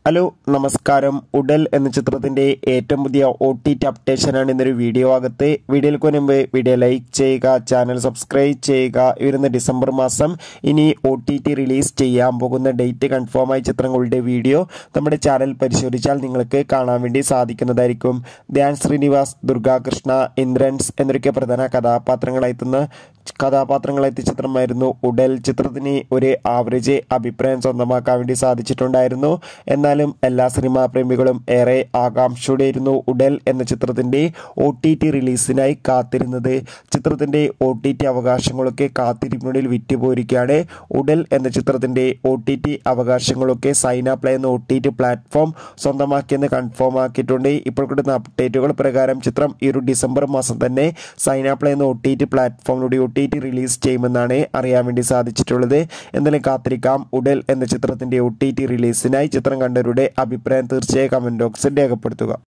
hello നമസ്കാരം ഉടൽ എന്ന ചിത്രത്തിന്റെ ഏറ്റവും പുതിയ ഒ ടി ടി അപ്ഡേഷനാണ് ഇന്നൊരു വീഡിയോ അകത്ത് വീഡിയോയ്ക്ക് മുൻപ് വീഡിയോ ലൈക്ക് ചെയ്യുക ചാനൽ സബ്സ്ക്രൈബ് ചെയ്യുക വരുന്ന ഡിസംബർ മാസം ഇനി ഒ ടി ടി റിലീസ് ചെയ്യാൻ പോകുന്ന ഡേറ്റ് കൺഫേം ആയ ചിത്രങ്ങളുടെ വീഡിയോ നമ്മുടെ ചാനൽ പരിശോധിച്ചാൽ നിങ്ങൾക്ക് കാണാൻ വേണ്ടി സാധിക്കുന്നതായിരിക്കും ധ്യാൻ ശ്രീനിവാസ് ദുർഗാകൃഷ്ണ ഇന്ദ്രൻസ് എന്നൊക്കെ പ്രധാന കഥാപാത്രങ്ങളെത്തുന്ന കഥാപാത്രങ്ങളെത്തിയ ചിത്രമായിരുന്നു ഉടൽ ചിത്രത്തിന് ഒരു ആവറേജ് അഭിപ്രായം സ്വന്തമാക്കാൻ വേണ്ടി സാധിച്ചിട്ടുണ്ടായിരുന്നു എന്നാലും എല്ലാ സിനിമാ പ്രേമികളും ഏറെ ആകാംക്ഷയോടെയായിരുന്നു ഉടൽ എന്ന ചിത്രത്തിന്റെ ഒ ടി ടി റിലീസിനായി കാത്തിരുന്നത് ചിത്രത്തിന്റെ ഒ ടി ടി അവകാശങ്ങളൊക്കെ കാത്തിരിപ്പിനുള്ളിൽ വിറ്റുപോയിരിക്കുകയാണ് ഉടൽ എന്ന ചിത്രത്തിന്റെ ഒ ടി ടി അവകാശങ്ങളൊക്കെ സൈന പ്ലേ എന്ന ഒ ടി ടി പ്ലാറ്റ്ഫോം സ്വന്തമാക്കിയെന്ന് കൺഫേം ആക്കിയിട്ടുണ്ട് ഇപ്പോൾ കിട്ടുന്ന അപ്ഡേറ്റുകൾ പ്രകാരം ചിത്രം ഈ ഒരു ഡിസംബർ മാസം തന്നെ സൈന പ്ലേ എന്ന ഒ ടി ടി പ്ലാറ്റ്ഫോമിലൂടെ ഒ ടി ടി റിലീസ് ചെയ്യുമെന്നാണ് അറിയാൻ വേണ്ടി സാധിച്ചിട്ടുള്ളത് എന്തായാലും കാത്തിരിക്കാം ഉടൽ എന്ന ചിത്രത്തിന്റെ ഒ ടി ടി റിലീസിനായി ചിത്രം കണ്ടവരുടെ അഭിപ്രായം തീർച്ചയായും കമന്റ് ബോക്സിൽ രേഖപ്പെടുത്തുക